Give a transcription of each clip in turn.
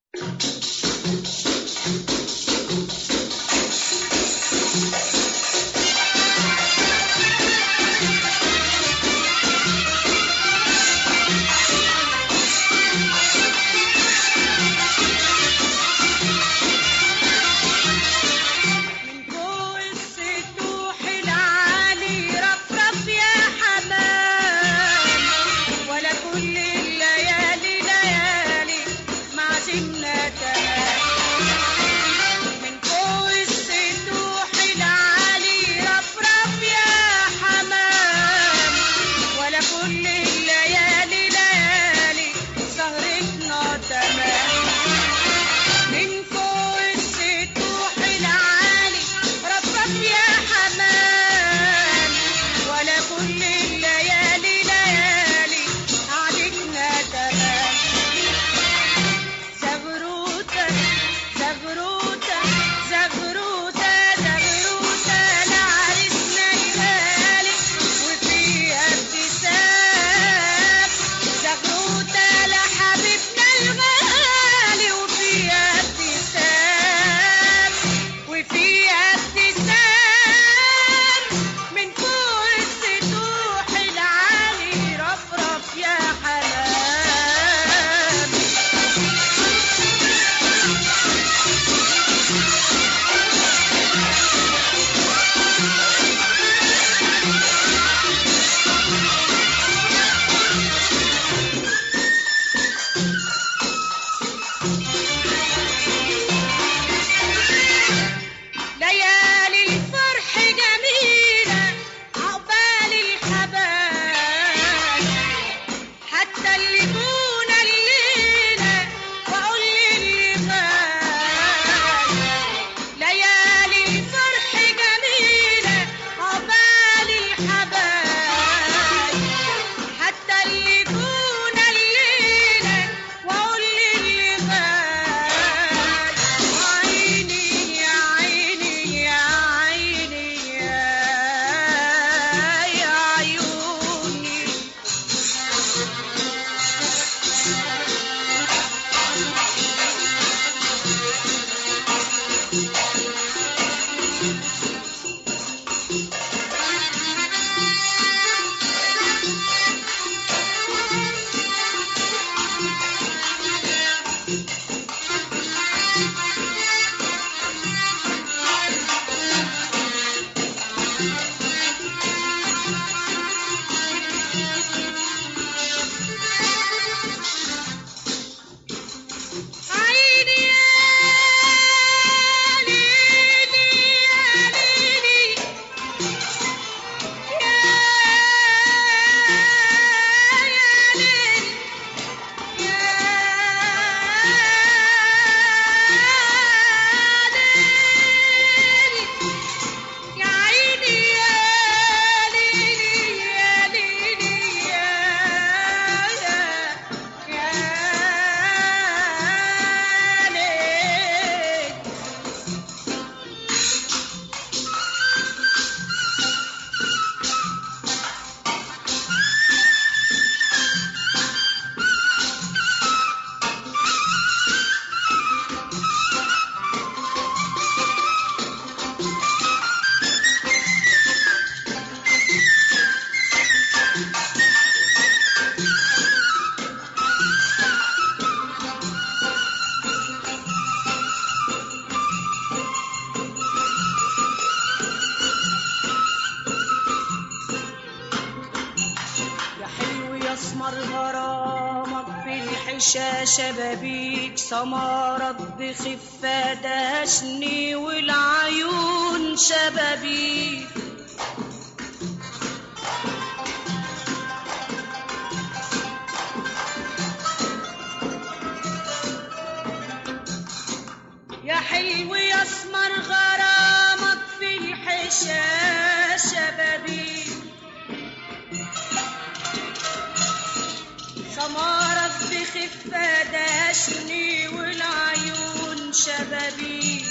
من فوق السطوح العالي رفرف يا حمام ولا كل الليالي ليالي معزمنا تمام من فوق السطوح العالي رفرف يا حمام ولا كل الليالي ليالي سهرتنا تمام من فوق السطوح العالي رفرف يا حمام ولا كل الليالي ليالي قعدتنا تمام زغروتة زغروتة زغروتة زغروتة لعرسنا الغالي وفيها ابتسام زغروتة لحبيبنا الغالي وفيها ابتسام وفيها ابتسام من فوق السطوح العالي رفرف يا حمام ليالي الفرح جميلة عقبال الحبايب حتى اللي دون الليلة وأقول للي غايب ليالي الفرح جميلة عقبال الحبايب حتى اللي دون الليلة وأقول للي غايب عيني يا عيني يا عيني يا يا عيوني عيني يا ليلي يا ليلي يا يا ليلي يا ليلي يا عيني يا ليلي يا ليلي يا يا يا ليلي يا حلو يا اسمر غرامك في الحشا شبابيك سمرك بخفة دهشني والعيون شبابيك يا حلو يا اسمر غرامك في الحشا شبابيك سمارك بخفة داشني والعيون شبابيك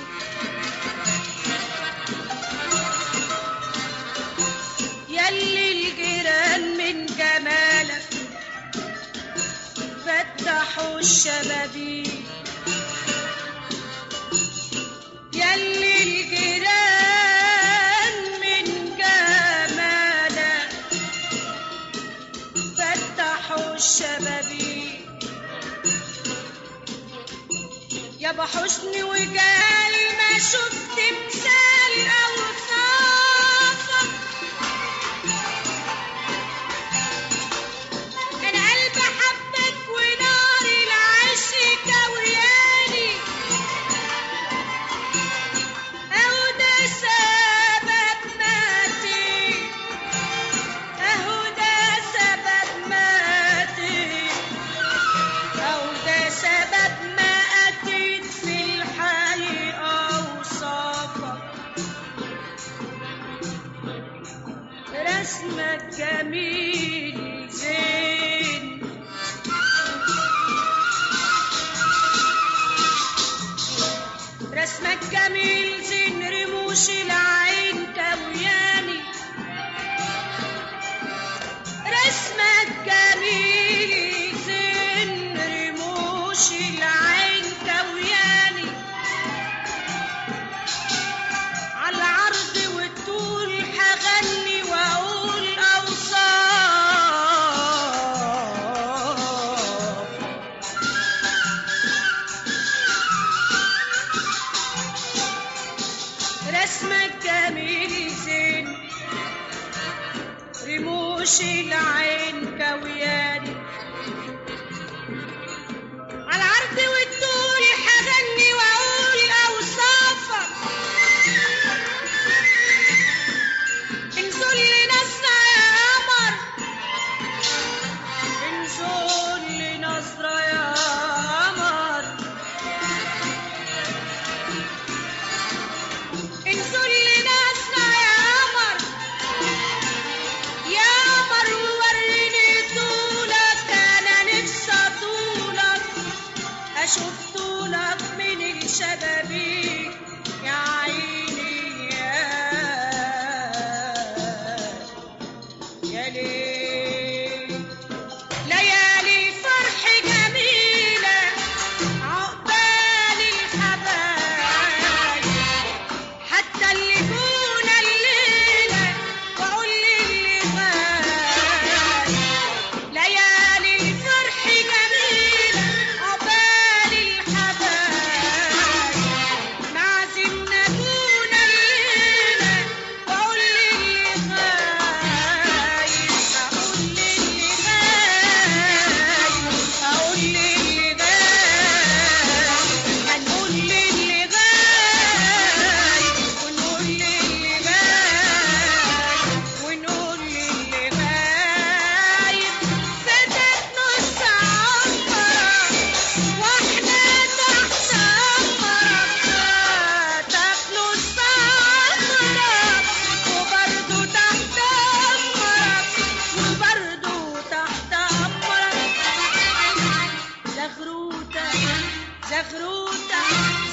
يلي الجيران من جمالك فتحوا الشبابيك يا بحسن وجال ما شفت مثال اوصافك انا قلبي حبك ونار العشق كوياني اهو ده سبب ماتي اهو ده سبب ماتي أو ده سبب ما أتيت في الحقيقة أوصافك رسمك جميل زين رسمك جميل زين رموش العين كوياني رسمك جميل زين رموش العين كوياني على العرض والطول هغني واقول اوصاف رسمك جميل زين رموش العين كوياني على العرض والطول هغني واقول اوصافك انزل لنصرة يا قمر انزل لنصرة يا قمر انزل لنصرة يا قمر يا قمر وريني طولك انا نفسي اطولك اشوف طولك من الشبابيك يا عيني يا يا ليل ليالي فرح جميلة عقبال الحبايب حتى اللي يكون الليلة وأقول للي غايب ليالي الفرح جميلة عقبال الحبايب معزم نكون الليلة وأقول للي غايب أقول للي غايب أقول للي غايب هنقول للي غايب ونقول للي غايب ونقول للي غايب فاتت نص عمرك واحنا تحت امرك فاتت نص عمرك وبرضه تحت امرك وبرضه تحت امرك زغروتة زغروتة